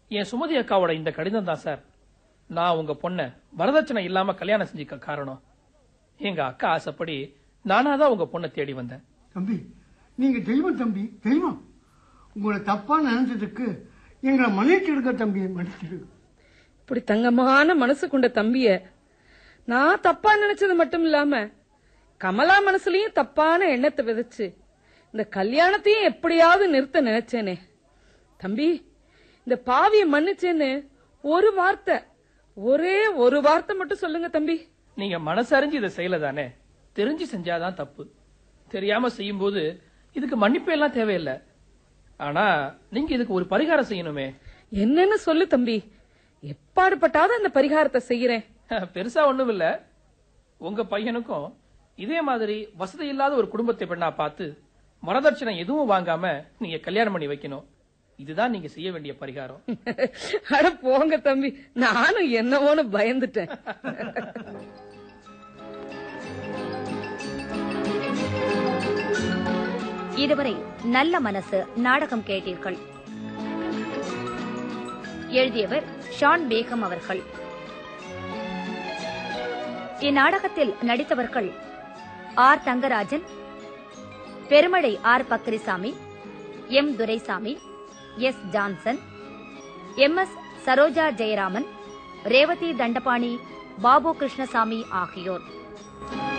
என் சுமதி அக்காவோட இந்த கடிதம் தான் சார் நான் உங்க பொண்ணை வரதட்சணை இல்லாம கல்யாணம் செஞ்சுக்க காரணம் எங்க அக்கா ஆசைப்படி நானா தான் உங்க பொண்ணை தேடி வந்தேன் தம்பி நீங்க தெய்வம் தம்பி தெய்வம் உங்களை தப்பா நினைச்சதுக்கு எங்களை மன்னிச்சிடுங்க தம்பி மன்னிச்சிடுங்க இப்படி தங்கமான மனசு கொண்ட தம்பிய நான் தப்பா நினைச்சது மட்டும் இல்லாம கமலா மனசுலயும் தப்பான எண்ணத்தை விதைச்சு இந்த கல்யாணத்தையும் எப்படியாவது நிறுத்த நினைச்சேனே தம்பி இந்த பாவிய மன்னிச்சேன்னு ஒரு வார்த்தை ஒரே ஒரு வார்த்தை மட்டும் சொல்லுங்க தம்பி நீங்க மனசறிஞ்சு இதை செய்யல தானே தெரிஞ்சு செஞ்சாதான் தப்பு தெரியாம செய்யும்போது இதுக்கு மன்னிப்பு எல்லாம் தேவையில்லை ஆனா நீங்க இதுக்கு ஒரு பரிகாரம் செய்யணுமே என்னன்னு சொல்லு தம்பி எப்பாடுபட்டாவது அந்த பரிகாரத்தை செய்யறேன் பெருசா ஒண்ணும் இல்ல உங்க பையனுக்கும் இதே மாதிரி வசதி இல்லாத ஒரு குடும்பத்தை பெண்ணா பார்த்து வரதட்சணை எதுவும் வாங்காம நீங்க கல்யாணம் பண்ணி வைக்கணும் இதுதான் நீங்க செய்ய வேண்டிய பரிகாரம் அட போங்க தம்பி நானும் என்னவோன்னு பயந்துட்டேன் இதுவரை நல்ல மனசு நாடகம் கேட்டீர்கள் எழுதியவர் ஷான் பேகம் அவர்கள் இந்நாடகத்தில் நடித்தவர்கள் ஆர் தங்கராஜன் பெருமழை R Pakrisamy M Duraisamy S Johnson M S Saroja Jayaraman Revathi Dhandapani Babu Krishnasamy ஆகியோர்